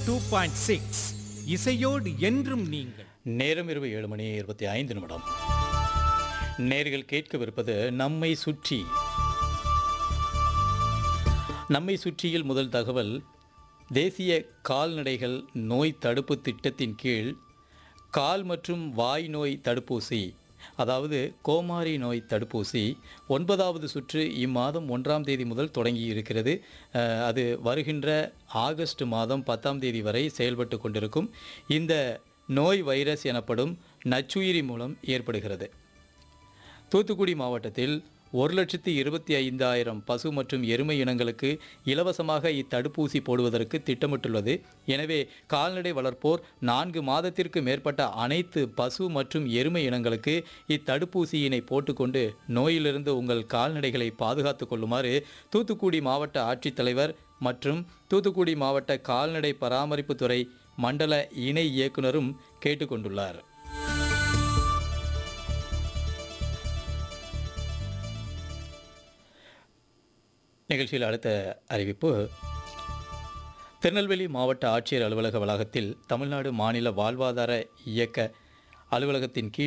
two point six இசையோடு என்றும் நீங்கள் நேரம் இரவு ஏழு மணி இருபத்தி ஐந்து நிமிடம் நேர்கள் கேட்கவிருப்பது நம்மை சுற்றி நம்மை சுற்றியில் முதல் தகவல் தேசிய கால்நடைகள் நோய் தடுப்பு திட்டத்தின் கீழ் கால் மற்றும் வாய் நோய் தடுப்பூசி அதாவது கோமாரி நோய் தடுப்பூசி ஒன்பதாவது சுற்று இம்மாதம் ஒன்றாம் தேதி முதல் தொடங்கி இருக்கிறது அஹ், அது வருகின்ற ஆகஸ்ட் மாதம் பத்தாம் தேதி வரை செயல்பட்டு கொண்டிருக்கும் இந்த நோய் வைரஸ் எனப்படும் நச்சுயிரி மூலம் ஏற்படுகிறது தூத்துக்குடி மாவட்டத்தில் ஒரு லட்சத்தி இருபத்தி ஐந்தாயிரம் பசு மற்றும் எருமை இனங்களுக்கு இலவசமாக இத்தடுப்பூசி போடுவதற்கு திட்டமிட்டுள்ளது எனவே கால்நடை வளர்ப்போர் நான்கு மாதத்திற்கு மேற்பட்ட அனைத்து பசு மற்றும் எருமை இனங்களுக்கு இத்தடுப்பூசியினை போட்டுக்கொண்டு நோயிலிருந்து உங்கள் கால்நடைகளை பாதுகாத்துக் கொள்ளுமாறு தூத்துக்குடி மாவட்ட ஆட்சித்தலைவர் மற்றும் தூத்துக்குடி மாவட்ட கால்நடை பராமரிப்புத்துறை மண்டல இணை இயக்குனரும் கேட்டுக்கொண்டுள்ளார் நிகழ்ச்சியில் அடுத்த அறிவிப்பு திருநெல்வேலி மாவட்ட ஆட்சியர் அலுவலக வளாகத்தில் தமிழ்நாடு மாநில வாழ்வாதார இயக்க அலுவலகத்தின் கீழ்